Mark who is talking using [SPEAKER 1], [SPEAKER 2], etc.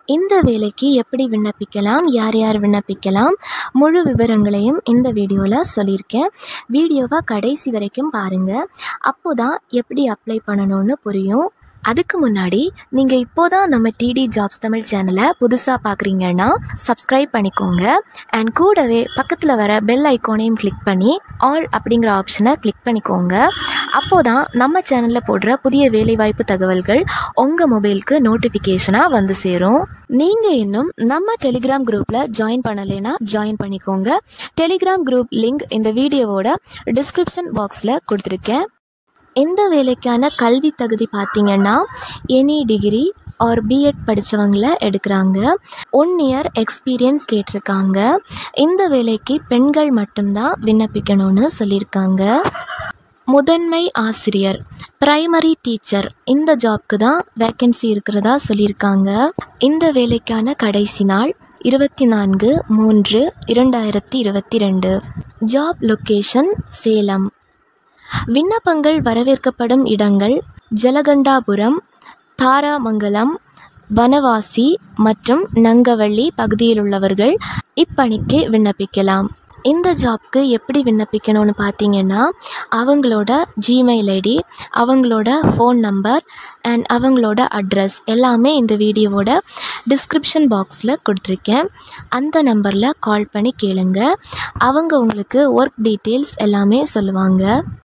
[SPEAKER 1] இந்த வேலைக்கு எப்படி விண்ணப்பிக்கலாம் யார் யார் விண்ணப்பிக்கலாம் முழு விவரங்களையும் இந்த வீடியோவில் சொல்லியிருக்கேன் வீடியோவை கடைசி வரைக்கும் பாருங்கள் அப்போ தான் எப்படி அப்ளை பண்ணணும்னு புரியும் அதுக்கு முன்னாடி நீங்கள் இப்போ தான் நம்ம டிடி ஜாப்ஸ் தமிழ் சேனலை புதுசாக பார்க்குறீங்கன்னா சப்ஸ்கிரைப் பண்ணிக்கோங்க அண்ட் கூடவே பக்கத்தில் வர பெல் ஐக்கானையும் கிளிக் பண்ணி ஆல் அப்படிங்கிற ஆப்ஷனை கிளிக் பண்ணிக்கோங்க அப்போ தான் நம்ம சேனலில் போடுற புதிய வேலைவாய்ப்பு தகவல்கள் உங்கள் மொபைலுக்கு நோட்டிஃபிகேஷனாக வந்து சேரும் நீங்கள் இன்னும் நம்ம டெலிகிராம் குரூப்பில் ஜாயின் பண்ணலைன்னா ஜாயின் பண்ணிக்கோங்க டெலிகிராம் குரூப் லிங்க் இந்த வீடியோவோட டிஸ்கிரிப்ஷன் பாக்ஸில் கொடுத்துருக்கேன் இந்த வேலைக்கான கல்வி தகுதி பார்த்தீங்கன்னா எனி டிகிரி ஆர் பிஎட் படித்தவங்கள எடுக்கிறாங்க ஒன் இயர் எக்ஸ்பீரியன்ஸ் கேட்டிருக்காங்க இந்த வேலைக்கு பெண்கள் மட்டும்தான் விண்ணப்பிக்கணும்னு சொல்லியிருக்காங்க முதன்மை ஆசிரியர் பிரைமரி டீச்சர் இந்த ஜாப்க்கு தான் வேக்கன்சி இருக்கிறதா சொல்லியிருக்காங்க இந்த வேலைக்கான கடைசி நாள் இருபத்தி நான்கு மூன்று இரண்டாயிரத்தி இருபத்தி ரெண்டு ஜாப் லொக்கேஷன் சேலம் விண்ணப்பங்கள் வரவேற்கப்படும் இடங்கள் ஜலகண்டாபுரம் தாராமங்கலம் வனவாசி மற்றும் நங்கவள்ளி பகுதியில் உள்ளவர்கள் இப்பணிக்கு விண்ணப்பிக்கலாம் இந்த ஜாப்க்கு எப்படி விண்ணப்பிக்கணும்னு பார்த்தீங்கன்னா அவங்களோட ஜிமெயில் ஐடி அவங்களோட ஃபோன் நம்பர் அண்ட் அவங்களோட அட்ரஸ் எல்லாமே இந்த வீடியோவோட டிஸ்கிரிப்ஷன் பாக்ஸில் கொடுத்துருக்கேன் அந்த நம்பரில் கால் பண்ணி கேளுங்க அவங்க உங்களுக்கு ஒர்க் டீட்டெயில்ஸ் எல்லாமே சொல்லுவாங்க